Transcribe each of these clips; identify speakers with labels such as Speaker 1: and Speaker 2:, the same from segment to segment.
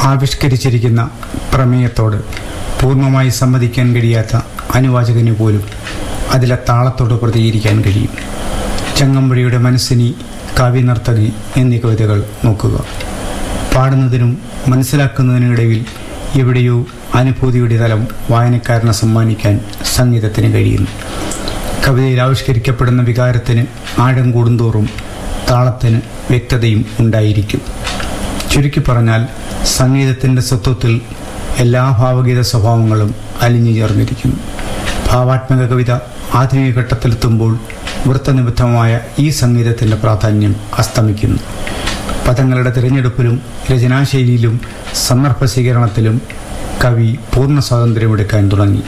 Speaker 1: ആവിഷ്കരിച്ചിരിക്കുന്ന പ്രമേയത്തോട് പൂർണ്ണമായി സമ്മതിക്കാൻ കഴിയാത്ത അനുവാചകന് പോലും അതിലെ താളത്തോട് പ്രതികരിക്കാൻ കഴിയും ചങ്ങമ്പുഴയുടെ മനസ്സിനി കാവ്യനർത്തകി എന്നീ കവിതകൾ നോക്കുക പാടുന്നതിനും മനസ്സിലാക്കുന്നതിനിടയിൽ എവിടെയോ അനുഭൂതിയുടെ തലം വായനക്കാരനെ സമ്മാനിക്കാൻ സംഗീതത്തിന് കഴിയുന്നു കവിതയിൽ ആവിഷ്കരിക്കപ്പെടുന്ന വികാരത്തിന് ആഴം കൂടുന്തോറും താളത്തിന് വ്യക്തതയും ഉണ്ടായിരിക്കും ചുരുക്കി പറഞ്ഞാൽ സംഗീതത്തിൻ്റെ സ്വത്വത്തിൽ എല്ലാ ഭാവഗീത സ്വഭാവങ്ങളും അലിഞ്ഞു ചേർന്നിരിക്കുന്നു ഭാവാത്മക കവിത ആധുനിക ഘട്ടത്തിലെത്തുമ്പോൾ വൃത്തനിബദ്ധമായ ഈ സംഗീതത്തിൻ്റെ പ്രാധാന്യം അസ്തമിക്കുന്നു പദങ്ങളുടെ തിരഞ്ഞെടുപ്പിലും രചനാശൈലിയിലും സന്ദർഭ സ്വീകരണത്തിലും കവി പൂർണ്ണ സ്വാതന്ത്ര്യമെടുക്കാൻ തുടങ്ങി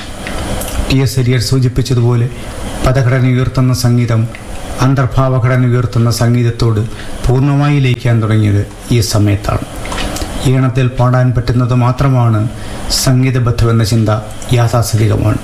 Speaker 1: ടി എസ് എരിയർ സൂചിപ്പിച്ചതുപോലെ പദഘടന ഉയർത്തുന്ന സംഗീതം അന്തർഭാവഘടന ഉയർത്തുന്ന സംഗീതത്തോട് പൂർണ്ണമായി ലയിക്കാൻ തുടങ്ങിയത് ഈ സമയത്താണ് ഈണത്തിൽ പാടാൻ പറ്റുന്നത് മാത്രമാണ് സംഗീതബദ്ധമെന്ന ചിന്ത യാഥാസ്ഥിതികമാണ്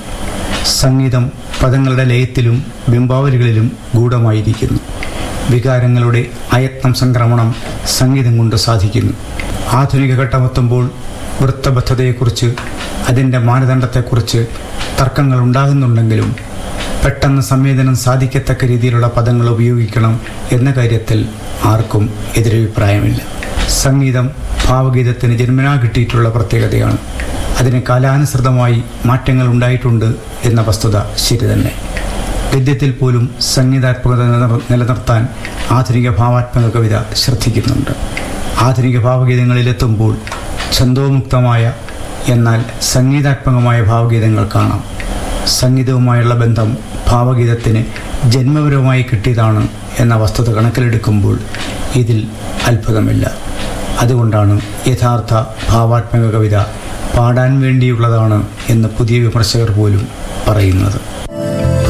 Speaker 1: സംഗീതം പദങ്ങളുടെ ലയത്തിലും ബിംബാവലികളിലും ഗൂഢമായിരിക്കുന്നു വികാരങ്ങളുടെ അയത്നം സംക്രമണം സംഗീതം കൊണ്ട് സാധിക്കുന്നു ആധുനിക ഘട്ടമെത്തുമ്പോൾ വൃത്തബദ്ധതയെക്കുറിച്ച് അതിൻ്റെ മാനദണ്ഡത്തെക്കുറിച്ച് തർക്കങ്ങൾ ഉണ്ടാകുന്നുണ്ടെങ്കിലും പെട്ടെന്ന് സംവേദനം സാധിക്കത്തക്ക രീതിയിലുള്ള പദങ്ങൾ ഉപയോഗിക്കണം എന്ന കാര്യത്തിൽ ആർക്കും എതിരഭിപ്രായമില്ല സംഗീതം ഭാവഗീതത്തിന് ജന്മനാ കിട്ടിയിട്ടുള്ള പ്രത്യേകതയാണ് അതിന് കാലാനുസൃതമായി മാറ്റങ്ങൾ ഉണ്ടായിട്ടുണ്ട് എന്ന വസ്തുത ശരി തന്നെ ഗദ്യത്തിൽ പോലും സംഗീതാത്മകത നിലനിർ- നിലനിർത്താൻ ആധുനിക ഭാവാത്മക കവിത ശ്രദ്ധിക്കുന്നുണ്ട് ആധുനിക ഭാവഗീതങ്ങളിലെത്തുമ്പോൾ ഛന്തോമുക്തമായ എന്നാൽ സംഗീതാത്മകമായ ഭാവഗീതങ്ങൾ കാണാം സംഗീതവുമായുള്ള ബന്ധം ഭാവഗീതത്തിന് ജന്മപരമായി കിട്ടിയതാണ് എന്ന വസ്തുത കണക്കിലെടുക്കുമ്പോൾ ഇതിൽ അത്ഭുതമില്ല അതുകൊണ്ടാണ് യഥാർത്ഥ ഭാവാത്മക കവിത പാടാൻ വേണ്ടിയുള്ളതാണ് എന്ന് പുതിയ വിമർശകർ പോലും പറയുന്നത്